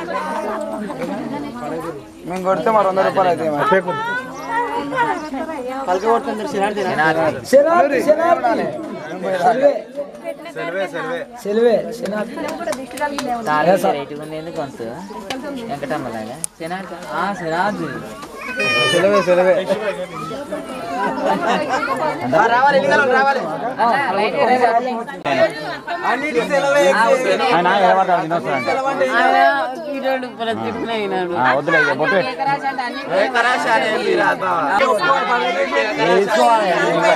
మేము కొడితే మరి వంద రూపాయలు అయితే పలక కొడుతుంది శనార్థి శనార్థి సెలవే సెలవే శనార్థి రేటు ఉంది ఎందుకు అంత వెంకటమ్మలాగా శనార్థి ఆ శనార్థి సెలవే సెలవే రావాలి ఎన్నికలు రావాలి అన్నిటి సెలవే ఆయన ఏడవడ్డాడు తినొస్తాడంట వద్దులే ఇక బొట్టు పెట్టు. వేసుకోవాలి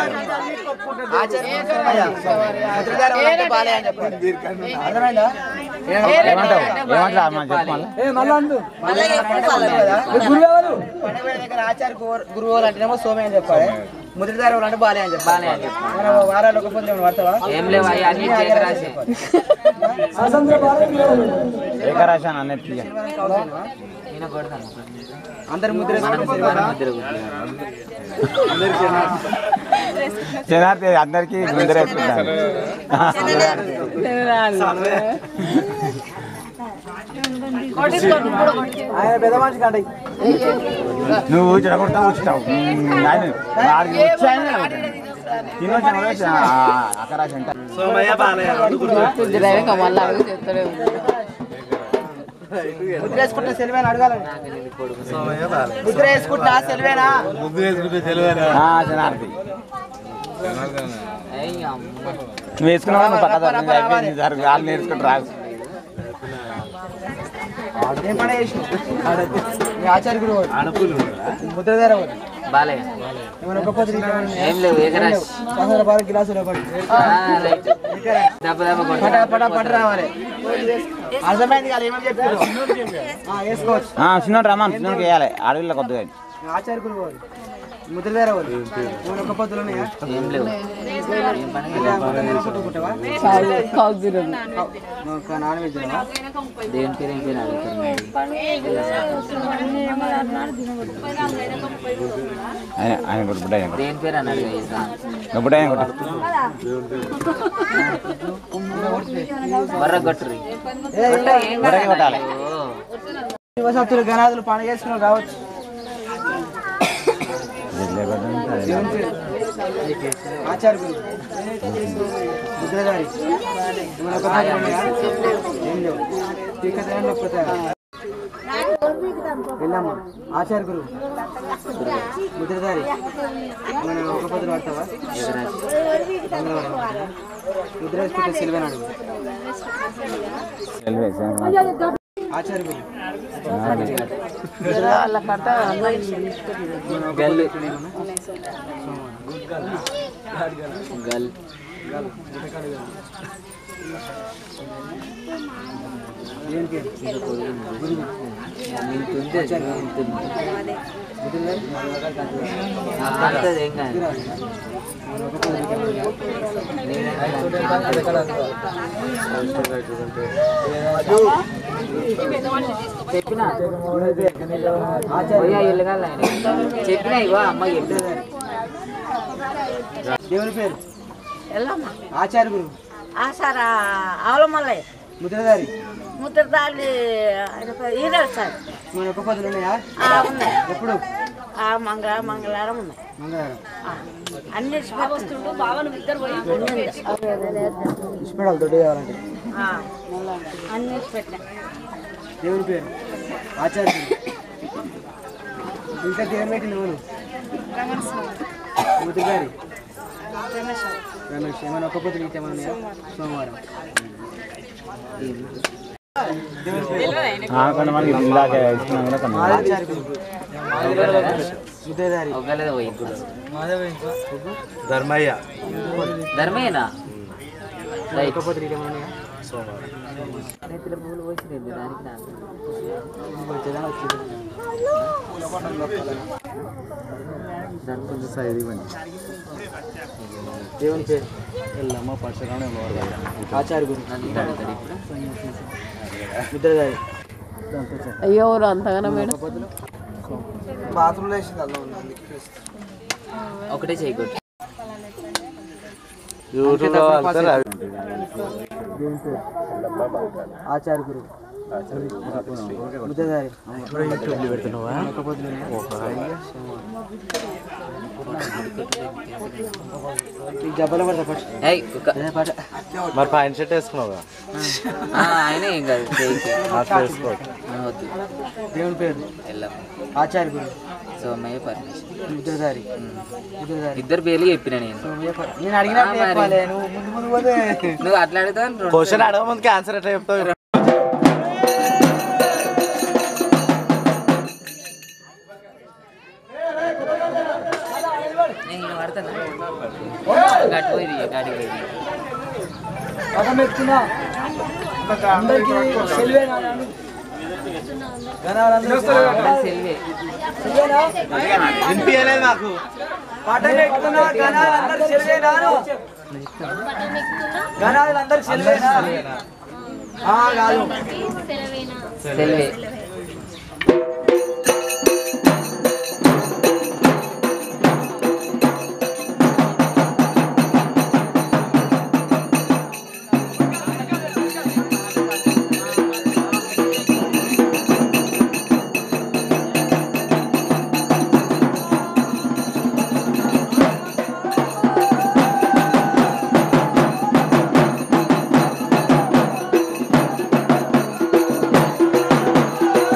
అర్థమైందా ఏమంటావు ఏమంటావు అమ్మ చెప్పు మళ్ళీ ఏ మళ్ళా అందు గురువు గురువు దగ్గర ఆచార్య గురువు అంటేనేమో సోమే అని చెప్పాలి ముద్రదారి వాళ్ళు అంటే బాలే అని చెప్పాలి బాలే అని చెప్పాలి. మన వారాలు ఒక పొద్దు పడతావా ఏం లేవు అవి అన్ని చేకరాసే స్వతంత్ర భారత్ ఏకరాశాను అన్నిటికీ నేను కొడతాను అందరి ముద్ర మనం వేసుకుంటే మనం సరిపోదా? ఇద్దరు శనార్థి అందరికీ ముందర వేసుకుంటాను ఆయన పెద్ద మనిషి కంటే నువ్వు చెడగొడతా వచ్చినావు ఆయన వాడికి వచ్చి ఆయన తినొచ్చిన అకరాశ అంటే ముద్ర వేసుకుంటే సెలవేనా అడగాలని ముద్ర వేసుకుంటున్నా సెలవేనా ఆ, శనార్థి అయ్య అమ్మ నువ్వు వేసుకున్నావు నువ్వు పక్క తరగతి అయిపోయింది జరుగు వాళ్ళు నేర్చుకుంటూ రాదు ఏం పని చేసినావు మీ ఆచార్య గురువు ముద్రధార వాడు. బాలయ్య ఏమైనా ఒక పొద్దు ఏం లేవు ఏకరాశి పదహారు బాగా గిలాసులు పడి ఆ, రైట్ దెబ్బ దెబ్బ పట కొట్టాలి పట పట రావాలి అర్థమైంది కదా ఏమేమి చెప్పారు ఆ, వేసుకోవచ్చు చిన్నోడు రమ్మని చిన్నోడికి వేయాలి అడవిలో కొద్దిగా మీ ఆచార్య గురువు వాడు ముద్రధార వాడు ఏమైనా ఒక పొద్దులు ఉన్నాయా ఏం లేవు ఏం పని కొట్టుకుంటావా ఒక నాన్ వెజ్ తినవా? దేని పేరు ఏం పేరు అడుగుతున్నాడు ఆయన ఆయన కొట్టు బుడ్డ ఆయన కొట్టు దేని పేరు అన్నాడు కదా నువ్వు బుడ్డ ఆయన కొట్టు బర్ర గట్టురి బుడ్డకి కొట్టాలి శివసత్తులు గణాదులు పండుగ చేసుకుని కావచ్చు ఆచార్య గురువు ముద్రధారి ఏమైనా ఒక పొద్దులు ఉన్నాయా? ఏం లేవు టీకా లేకపోతే వెళ్ళమ్మా ఆచార్య గురువు ముద్రధారి ఏమైనా ఒక పొద్దులు పడతావా మంగళవారం ముద్ర వేసుకుంటే సిల్వేనాడు ఆచార్య గురువు గల్లు గల్ దేనికి ఇంతుంది ఇంతుంది అంతది ఏం కాదు చెప్పిన పోయా ఎల్లగాల చెప్పిన ఇవో అమ్మ ఎల్లు దేవుని పేరు ఎల్లమ్మ ఆచార్య గురువు ఆసారా ఆవలమల్లయ్య ముద్రధారి ముద్రదాలి ఈరే సార్ మన ఒక పొద్దులు ఉన్నాయా ఆ, ఉన్నాయి ఎప్పుడు ఆ మంగళ మంగళవారం ఉన్నాయి మంగళవారం ఆ, అన్ని వస్తుండు బావను ఇద్దరు పోయి ఇష్టపడాలి దొడ్డు కావాలంటే అన్ని పెట్టిన దేవుని పేరు ఆచార్య గురువు ఇంకా దేవుని పెట్టి నువ్వు ముద్రధారి రమేష్ ఏమైనా ఒక పొద్దులు ఇచ్చామని ఉన్నాయా? సోమవారం కొంతమంది ఇందాక ఇస్తున్నాం కూడా కొంతమంది ఆచార్య గురువు ముద్రధారి ఒకవేళ పోయి ఇప్పుడు ధర్మయ్య ధర్మేనా రైట్ ఒక పొద్దులు ఇచ్చామని ఉన్నాయా? నెత్తిల పువ్వులు పోసింది దానికి నాకు వచ్చేదా వచ్చింది దానికి కొంచెం సైజ్ ఇవ్వండి దేవుని పేరు ఎల్లమ్మ పరశురామ ఆచార్య గురువు నన్ను ఇట్లా అడుగుతాడు ఇప్పుడు ముద్రధారి అయ్యో అంతగానో మేడం బాత్రూంలో వేసింది అల్లం ఉంది అందుకే ఒకటే చేయకూడదు దేవుని పేరు ఆచార్య గురువు బుద్ధదారి ఈ జబ్బల పడతా ఫస్ట్ ఏయ్ కుక్క అదే పాట మరి పైన షర్ట్ వేసుకున్నావు ఆ, ఆయన ఏం కాదు చేయికి అట్లా వేసుకో వద్దు దేవుని పేరు వెళ్ళం ఆచార్య గురు సోమయ్య పరమేశ్వర్ బుద్ధదారి బుద్ధదారి ఇద్దరు పేర్లు చెప్పిన నేను సోమయ్య ప- నేను అడిగినట్టు ఆ, మరి. చెప్పాలి నువ్వు ముందు ముందు పోతే నువ్వు అట్లా అడుగుతావు క్వశ్చన్ అడగ ముందుకి ఆన్సర్ ఎట్లా చెప్తావు నేను పడతాను గట్టి పోయి గాడి పోయి పదం ఎత్తున్నా అందరికీ సెల్వే నాన్న గణాలందరూ సెల్వే సెల్వేనా వినిపించలేదు నాకు పటం ఎక్కుతున్నా గణాలందరూ సెలవేనాను గణాలందరూ సెలవేనా ఆ, కాదు సెల్వే ఆ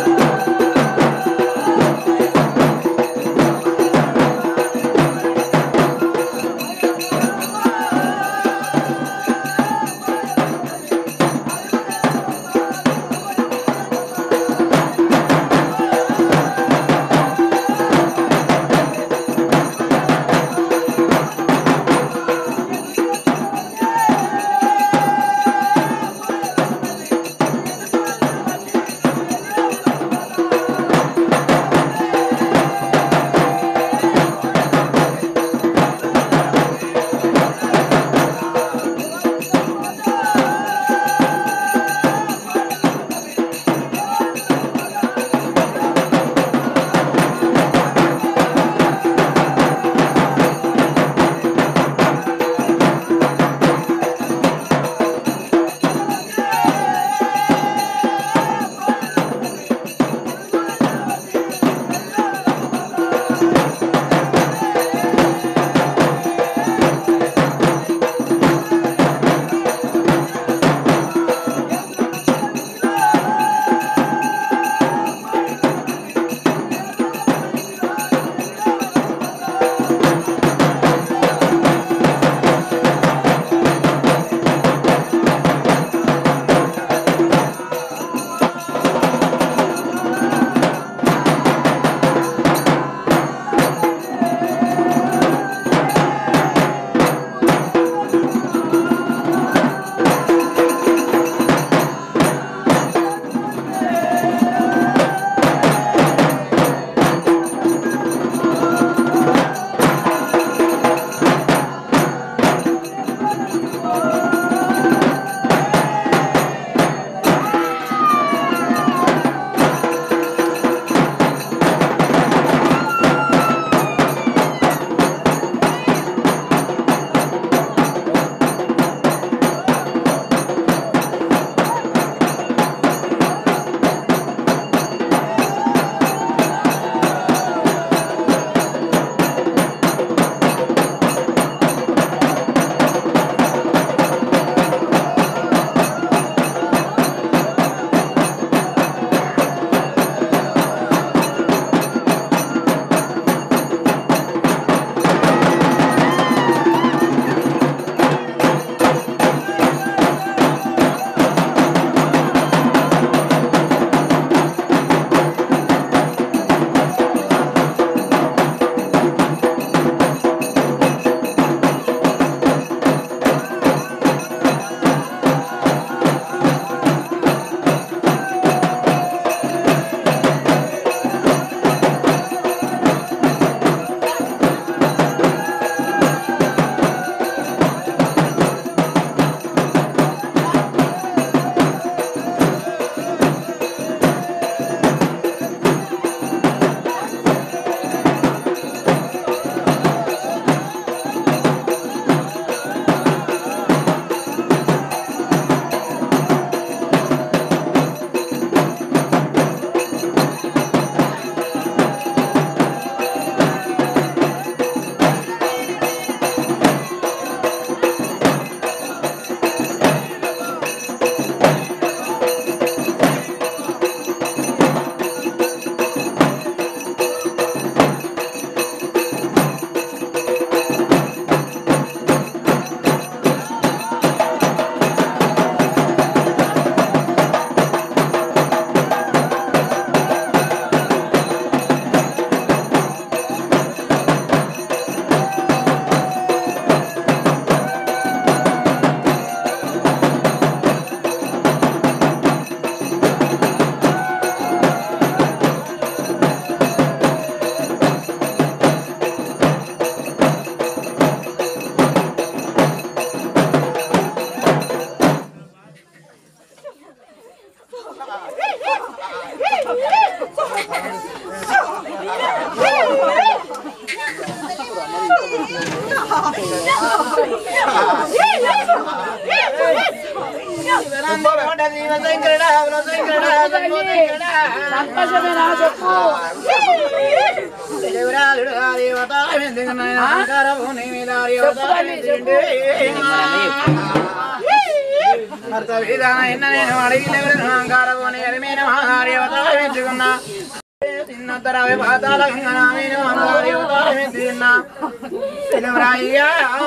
నేను అడిగిన అహంకారపోని ఎరిమైన మహార్యవతారమించుకున్నా తిన్నతరవే పాతాల గంగనామీను అమరార్యవతారమించుకున్నా తెలుగురాయ్యా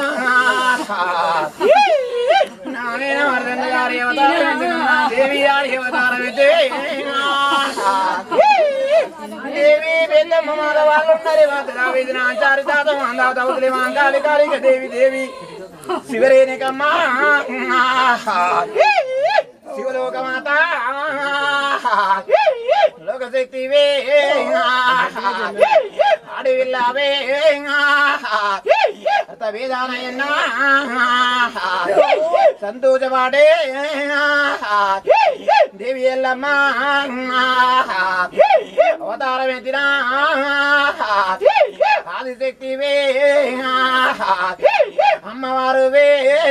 నానేన వర్ధన గారి అవతారమించుకున్నా దేవి గారి అవతారమితే దేవి పెద్దమ్మ మాల వాళ్ళు ఉన్నారు మాతగా వేదిన ఆచారి తాత మాందా తవతులి మాంగాలి కాళిక దేవి దేవి శివరేణికమ్మ శివలోకమాత లోకశక్తివే అడవిల్లావే వేదానయన్నా సంతోషపాడే దేవి ఎల్లమ్మ అవతారం ఎత్తినా ఆదిశక్తివే అమ్మవారువే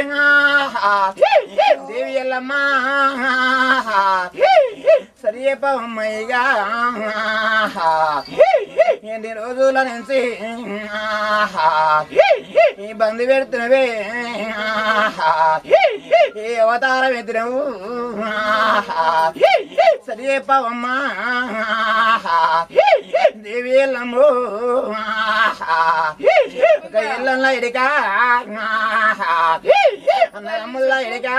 దేవి ఎల్లమ్మ సరియప్పమ్మయ్యగా ఎన్ని రోజుల నుంచి ఈ బంది పెడుతున్నవే ఏ అవతారం ఎత్తినవు సరియప్పవమ్మా దేవి ఎల్లమ్ము ఒక ఇళ్ళల్లో ఇడికా అన్నదమ్ముల్లో ఇడికా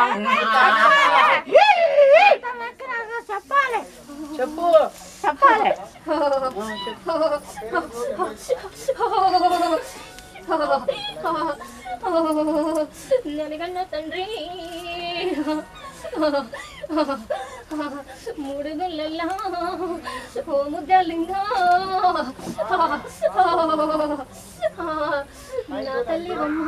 చెప్పు చెప్పాలి ననగన్న తండ్రి మూడు గుళ్ళల్లో ఓ ముద్దలింగా నా తల్లి అమ్మ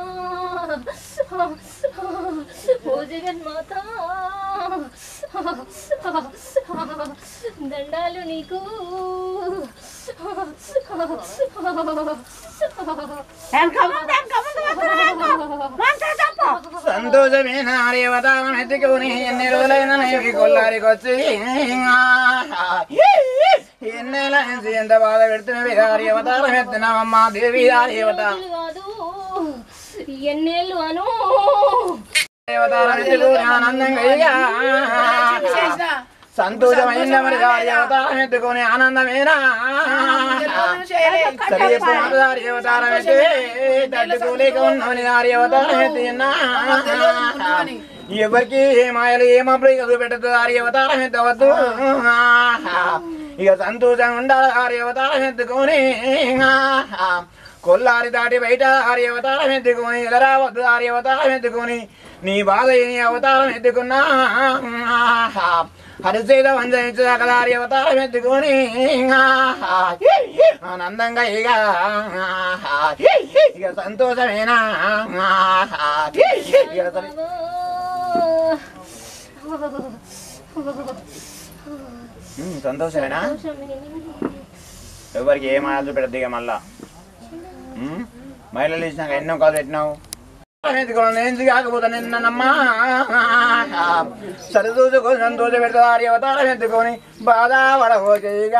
ఓ జగన్మాత దండాలు నీకు సంతోషమైన ఆర్యవతారం ఎత్తుకుని ఎన్ని రోజులైన నేవి కొల్లారికొచ్చి ఎన్నేళ్ళ నుంచి ఎంత బాధ పెడుతున్నవి ఆర్యవతారం ఎత్తున్నావమ్మా దేవి ఆర్యవతారం కాదు ఎన్నేళ్ళు అను దేవతారం ఎత్తుకుని ఆనందంగా ఇక సంతోషమైన మరి ఆర్యవతారం ఎత్తుకుని ఆనందమేనా సరే ఎప్పుడు ఆర్యవతారం ఎత్తి తట్టుకోలేక ఉన్నవని ఆర్యవతారం ఎత్తినా ఎవరికి ఏ మాయలు ఏ మబ్బులు ఎదురు పెట్టదు ఆర్యవతారం ఎత్తవద్దు ఇక సంతోషంగా ఉండాలి ఆర్యవతారం ఎత్తుకొని కొల్లారి దాటి బయట ఆర్యవతారం ఎత్తుకొని ఇలా రావద్దు ఆర్యవతారం ఎత్తుకొని నీ బాధ నీ అవతారం ఎత్తుకున్నా హరిసేద వంచరించదా కదా ఆర్యవతారం ఎత్తుకొని ఆనందంగా ఇక ఇక సంతోషమేనా ఇక సరే ఉమ్, సంతోషమేనా ఎవరికి ఏం ఆయాలు పెడద్దు ఇక మళ్ళా ఉమ్, మహిళలు ఇచ్చినాక ఎన్నో కాదు పెట్టినావు ఎందుకు కాకపోతే నిన్నమ్మా సరిదూసుకొని సంతోష పెడతా అవతారం ఎత్తుకొని బాధ పడబోచేయగా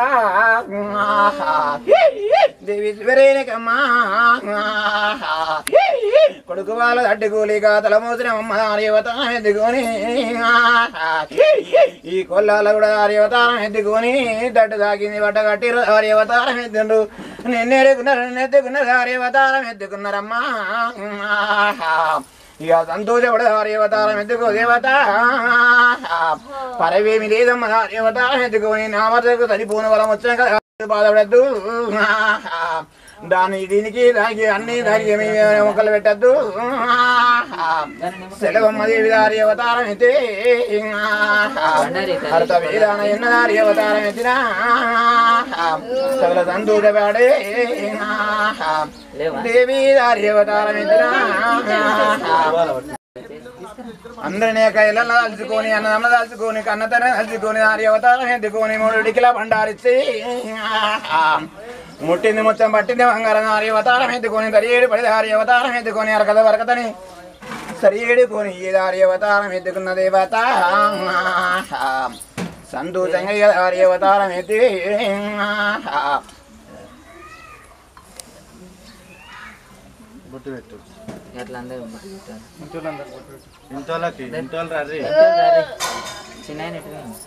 దేవి శివరేణకమ్మా కొడుకు వాళ్ళ అడ్డుకూలిగా తల మోసిన అమ్మ అవతారం ఎత్తుకొని ఈ కొల్లాల కూడా అవతారం ఎత్తుకొని దట్టు తాకింది బట్ట కట్టి అవతారం ఎత్తుండ్రు నిన్ను ఎడుకున్నారు నిన్ను ఎత్తుకున్నారు అవతారం ఎత్తుకున్నారమ్మా ఇక సంతోషపడే అవతారం ఎత్తుకో దేవత పరవేమి లేదమ్మ అవతారం ఎత్తుకొని నా వద్దకు సరిపోని వరం వచ్చిన కదా బాధపడద్దు దాని దీనికి దానికి అన్ని దానికి ఏమి మొక్కలు పెట్టద్దు సెలవమ్మ దేవి దారి అవతారం ఎత్తే భర్త వేదాన ఎన్న దారి అవతారం ఎత్తిన సకల సంతోషపడే దేవి దారి అవతారం ఎత్తిన అందరినీ కైలన్న దాల్చుకొని అన్నదమ్మ దాల్చుకొని కన్నతన దాల్చుకొని ఆరి అవతారం ఎత్తుకొని మూడు డికిల బండారిచ్చి ముట్టింది ముచ్చం పట్టింది బంగారం ఆరి అవతారం ఎత్తుకొని దరియేడు పడి ఆరి అవతారం ఎత్తుకొని అరకద వరకతని సరియేడుకొని ఈ దారి అవతారం ఎత్తుకున్న దేవత సంతోషంగా ఆరి అవతారం ఎత్తి ఎట్లా అందరూ ఇంటోళ్ళకి ఇంటోళ్ళు రీ చిన్న ఆయన ఎటు పోయిండు?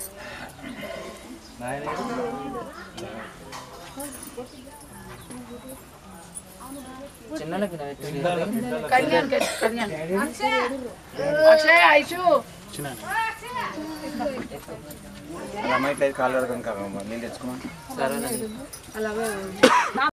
చిన్నోళ్ళకి నా ఎటు పోయిండు? కళ్యాణ్ కళ్యాణ్ అక్షయ్ ఐషు అమ్మాయి కాళ్ళు నేను తెచ్చుకున్నాను సరే అలాగే